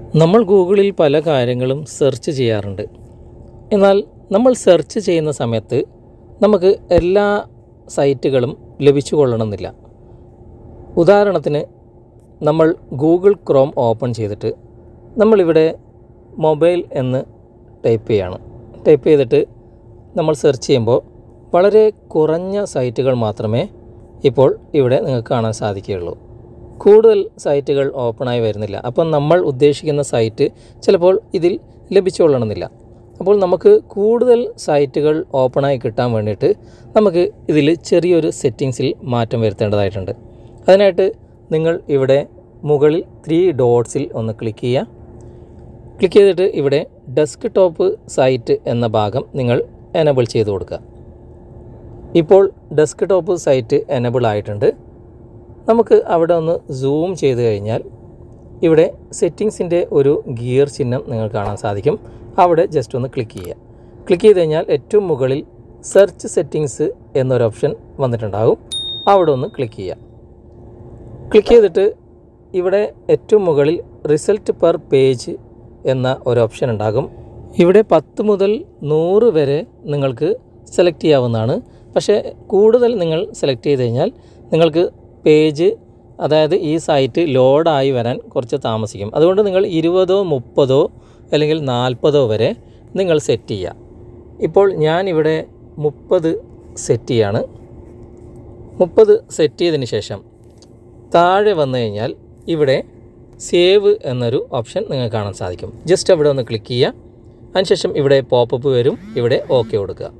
നമ്മൾ ഗൂഗിളിൽ പല കാര്യങ്ങളും സെർച്ച് ചെയ്യാറുണ്ട് എന്നാൽ നമ്മൾ സെർച്ച് ചെയ്യുന്ന സമയത്ത് നമുക്ക് എല്ലാ സൈറ്റുകളും ലഭിച്ചു കൊള്ളണമെന്നില്ല ഉദാഹരണത്തിന് നമ്മൾ ഗൂഗിൾ ക്രോം ഓപ്പൺ ചെയ്തിട്ട് നമ്മളിവിടെ മൊബൈൽ എന്ന് ടൈപ്പ് ചെയ്യാണ് ടൈപ്പ് ചെയ്തിട്ട് നമ്മൾ സെർച്ച് ചെയ്യുമ്പോൾ വളരെ കുറഞ്ഞ സൈറ്റുകൾ മാത്രമേ ഇപ്പോൾ ഇവിടെ നിങ്ങൾക്ക് കാണാൻ സാധിക്കുകയുള്ളൂ കൂടുതൽ സൈറ്റുകൾ ഓപ്പണായി വരുന്നില്ല അപ്പം നമ്മൾ ഉദ്ദേശിക്കുന്ന സൈറ്റ് ചിലപ്പോൾ ഇതിൽ ലഭിച്ചുകൊള്ളണമെന്നില്ല അപ്പോൾ നമുക്ക് കൂടുതൽ സൈറ്റുകൾ ഓപ്പണായി കിട്ടാൻ വേണ്ടിയിട്ട് നമുക്ക് ഇതിൽ ചെറിയൊരു സെറ്റിങ്സിൽ മാറ്റം വരുത്തേണ്ടതായിട്ടുണ്ട് അതിനായിട്ട് നിങ്ങൾ ഇവിടെ മുകളിൽ ത്രീ ഡോട്ട്സിൽ ഒന്ന് ക്ലിക്ക് ചെയ്യുക ക്ലിക്ക് ചെയ്തിട്ട് ഇവിടെ ഡെസ്ക് ടോപ്പ് സൈറ്റ് എന്ന ഭാഗം നിങ്ങൾ എനബിൾ ചെയ്ത് കൊടുക്കുക ഇപ്പോൾ ഡെസ്ക് ടോപ്പ് സൈറ്റ് എനബിൾ ആയിട്ടുണ്ട് നമുക്ക് അവിടെ ഒന്ന് സൂം ചെയ്ത് കഴിഞ്ഞാൽ ഇവിടെ സെറ്റിങ്സിൻ്റെ ഒരു ഗിയർ ചിഹ്നം നിങ്ങൾ കാണാൻ സാധിക്കും അവിടെ ജസ്റ്റ് ഒന്ന് ക്ലിക്ക് ചെയ്യുക ക്ലിക്ക് ചെയ്ത് കഴിഞ്ഞാൽ ഏറ്റവും മുകളിൽ സെർച്ച് സെറ്റിങ്സ് എന്നൊരു ഓപ്ഷൻ വന്നിട്ടുണ്ടാകും അവിടെ ഒന്ന് ക്ലിക്ക് ചെയ്യുക ക്ലിക്ക് ചെയ്തിട്ട് ഇവിടെ ഏറ്റവും മുകളിൽ റിസൾട്ട് പെർ പേജ് എന്ന ഒരു ഓപ്ഷൻ ഉണ്ടാകും ഇവിടെ പത്ത് മുതൽ നൂറ് വരെ നിങ്ങൾക്ക് സെലക്ട് ചെയ്യാവുന്നതാണ് പക്ഷേ കൂടുതൽ നിങ്ങൾ സെലക്ട് ചെയ്ത് കഴിഞ്ഞാൽ നിങ്ങൾക്ക് പേജ് അതായത് ഈ സൈറ്റ് ലോഡായി വരാൻ കുറച്ച് താമസിക്കും അതുകൊണ്ട് നിങ്ങൾ ഇരുപതോ മുപ്പതോ അല്ലെങ്കിൽ നാൽപ്പതോ വരെ നിങ്ങൾ സെറ്റ് ചെയ്യുക ഇപ്പോൾ ഞാനിവിടെ മുപ്പത് സെറ്റ് ചെയ്യാണ് മുപ്പത് സെറ്റ് ചെയ്തതിന് ശേഷം താഴെ വന്നു കഴിഞ്ഞാൽ ഇവിടെ സേവ് എന്നൊരു ഓപ്ഷൻ നിങ്ങൾക്ക് കാണാൻ സാധിക്കും ജസ്റ്റ് അവിടെ ഒന്ന് ക്ലിക്ക് ചെയ്യുക അതിനുശേഷം ഇവിടെ പോപ്പപ്പ് വരും ഇവിടെ ഓക്കെ കൊടുക്കുക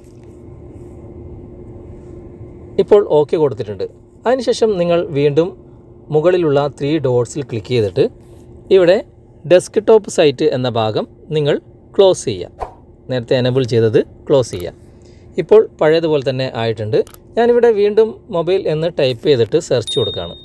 ഇപ്പോൾ ഓക്കെ കൊടുത്തിട്ടുണ്ട് അതിനുശേഷം നിങ്ങൾ വീണ്ടും മുകളിലുള്ള ത്രീ ഡോട്ട്സിൽ ക്ലിക്ക് ചെയ്തിട്ട് ഇവിടെ ഡെസ്ക് ടോപ്പ് സൈറ്റ് എന്ന ഭാഗം നിങ്ങൾ ക്ലോസ് ചെയ്യുക നേരത്തെ എനബിൾ ചെയ്തത് ക്ലോസ് ചെയ്യുക ഇപ്പോൾ പഴയതുപോലെ തന്നെ ആയിട്ടുണ്ട് ഞാനിവിടെ വീണ്ടും മൊബൈൽ എന്ന് ടൈപ്പ് ചെയ്തിട്ട് സെർച്ച് കൊടുക്കുകയാണ്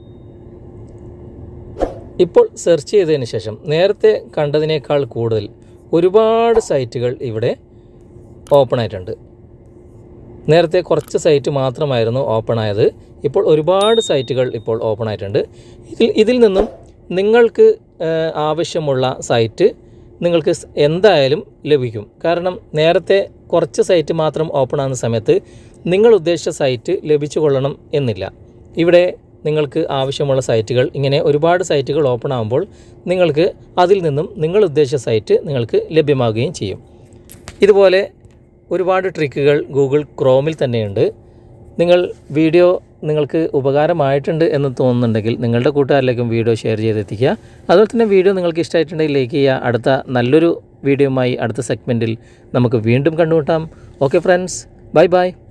ഇപ്പോൾ സെർച്ച് ചെയ്തതിന് ശേഷം നേരത്തെ കണ്ടതിനേക്കാൾ കൂടുതൽ ഒരുപാട് സൈറ്റുകൾ ഇവിടെ ഓപ്പൺ ആയിട്ടുണ്ട് നേരത്തെ കുറച്ച് സൈറ്റ് മാത്രമായിരുന്നു ഓപ്പൺ ആയത് ഇപ്പോൾ ഒരുപാട് സൈറ്റുകൾ ഇപ്പോൾ ഓപ്പൺ ആയിട്ടുണ്ട് ഇതിൽ ഇതിൽ നിന്നും നിങ്ങൾക്ക് ഏഹ്, ആവശ്യമുള്ള സൈറ്റ് നിങ്ങൾക്ക് സ് എന്തായാലും ലഭിക്കും കാരണം നേരത്തെ കുറച്ച് സൈറ്റ് മാത്രം ഓപ്പൺ ആകുന്ന സമയത്ത് നിങ്ങൾ ഉദ്ദേശിച്ച സൈറ്റ് ലഭിച്ചു കൊള്ളണം എന്നില്ല ഇവിടെ നിങ്ങൾക്ക് ആവശ്യമുള്ള സൈറ്റുകൾ ഇങ്ങനെ ഒരുപാട് സൈറ്റുകൾ ഓപ്പൺ ആകുമ്പോൾ നിങ്ങൾക്ക് അതിൽ നിന്നും നിങ്ങൾ ഉദ്ദേശിച്ച സൈറ്റ് നിങ്ങൾക്ക് ലഭ്യമാവുകയും ചെയ്യും ഇതുപോലെ ഒരുപാട് ട്രിക്കുകൾ ഗൂഗിൾ ക്രോമിൽ തന്നെയുണ്ട് നിങ്ങൾ വീഡിയോ നിങ്ങൾക്ക് ഉപകാരമായിട്ടുണ്ട് എന്ന് തോന്നുന്നുണ്ടെങ്കിൽ നിങ്ങളുടെ കൂട്ടുകാരിലേക്കും വീഡിയോ ഷെയർ ചെയ്തെത്തിക്കുക അതുപോലെ തന്നെ വീഡിയോ നിങ്ങൾക്ക് ഇഷ്ടമായിട്ടുണ്ടെങ്കിൽ ലൈക്ക് ചെയ്യുക അടുത്ത നല്ലൊരു വീഡിയോയുമായി അടുത്ത സെഗ്മെൻറ്റിൽ നമുക്ക് വീണ്ടും കണ്ടുമുട്ടാം ഓക്കെ ഫ്രണ്ട്സ് ബൈ ബൈ